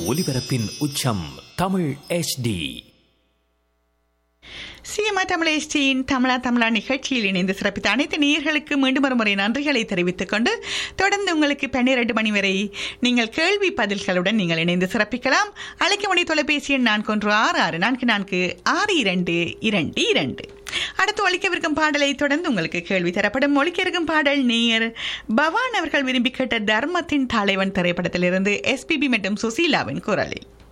ஒலிபரப்பின் உச்சம் தமிழ் HD சிஎம்ஆ தமிழேஷ்டியின் தமிழா தமிழா நிகழ்ச்சியில் இணைந்து சிறப்பித்த அனைத்து நேயர்களுக்கு மீண்டும் ஒரு முறை நன்றிகளை தெரிவித்துக் கொண்டு தொடர்ந்து உங்களுக்கு பன்னிரண்டு மணி வரை நீங்கள் கேள்வி பதில்களுடன் நீங்கள் இணைந்து சிறப்பிக்கலாம் அழைக்க மணி தொலைபேசி எண் நான்கு ஒன்று ஆறு ஆறு நான்கு நான்கு ஆறு இரண்டு இரண்டு இரண்டு அடுத்து ஒழிக்கவிருக்கும் பாடலை தொடர்ந்து உங்களுக்கு கேள்வி தரப்படும் ஒழிக்க இருக்கும் பாடல் நேயர் பவான் அவர்கள் விரும்பி கேட்ட தர்மத்தின் தலைவன் திரைப்படத்திலிருந்து எஸ்பிபி மற்றும் சுசீலாவின் குரலில்